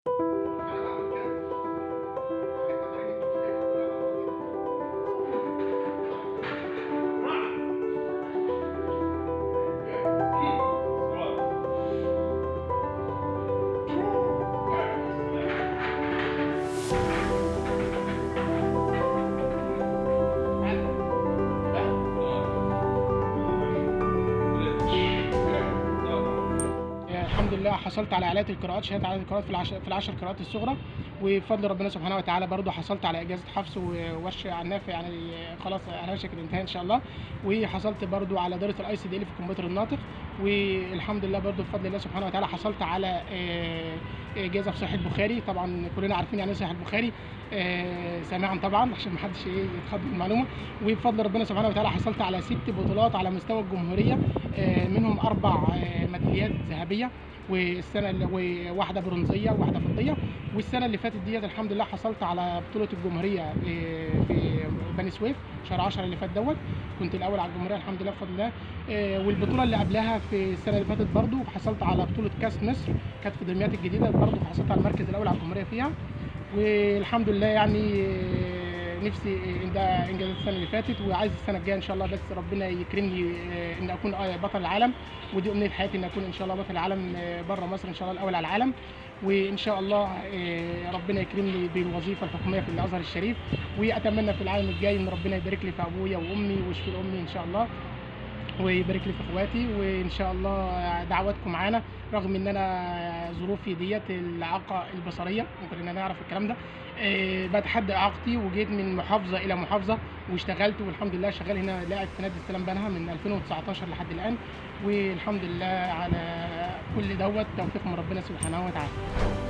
الحمد لله حصلت على اعلات القراءات شهاده اعلات القراءات في العشر في العشر قراءات الصغرى وبفضل ربنا سبحانه وتعالى برضو حصلت على اجازه حفظ وورش على النافع يعني خلاص على وشك الانتهاء ان شاء الله وحصلت برضو على دائره الاي سي دي في الكمبيوتر الناطق والحمد لله برضو بفضل الله سبحانه وتعالى حصلت على آه، اجازه في صحيح البخاري طبعا كلنا عارفين يعني ايه صحيح البخاري آه، سامعا طبعا عشان ما حدش ايه يتخض من المعلومه وبفضل ربنا سبحانه وتعالى حصلت على ست بطولات على مستوى الجمهوريه آه، منهم اربع آه، ميداليات ذهبيه والسنه اللي وواحده برونزيه وواحده فضيه والسنه اللي فاتت ديت الحمد لله حصلت على بطوله الجمهوريه آه، في بني سويف شهر 10 اللي فات دوت كنت الاول على الجمهوريه الحمد لله بفضل الله آه، والبطوله اللي قبلها في السنه اللي فاتت برضو حصلت على بطوله كاس مصر كانت في دمياط الجديده برضو حصلت على المركز الاول على الجمهوريه فيها والحمد لله يعني آه، نفسي آه، ده انجازات السنه اللي فاتت وعايز السنه الجايه ان شاء الله بس ربنا يكرمني آه، ان اكون آه، بطل العالم ودي امنيه حياتي ان اكون ان شاء الله بطل العالم بره مصر ان شاء الله الاول على العالم وان شاء الله آه، ربنا يكرمني بالوظيفه الحكوميه في الازهر الشريف واتمنى في العالم الجاي ان ربنا يبارك لي في ابويا وامي ويشفي امي ان شاء الله ويبارك لي في اخواتي وان شاء الله دعواتكم معانا رغم ان انا ظروفي ديت الاعاقه البصريه ممكن ان انا اعرف الكلام ده آه، بتحدى اعاقتي وجيت من محافظه الى محافظه واشتغلت والحمد لله شغال هنا لاعب في نادي السلام بنها من 2019 لحد الان والحمد لله على كل دوت توفيق من ربنا سبحانه وتعالى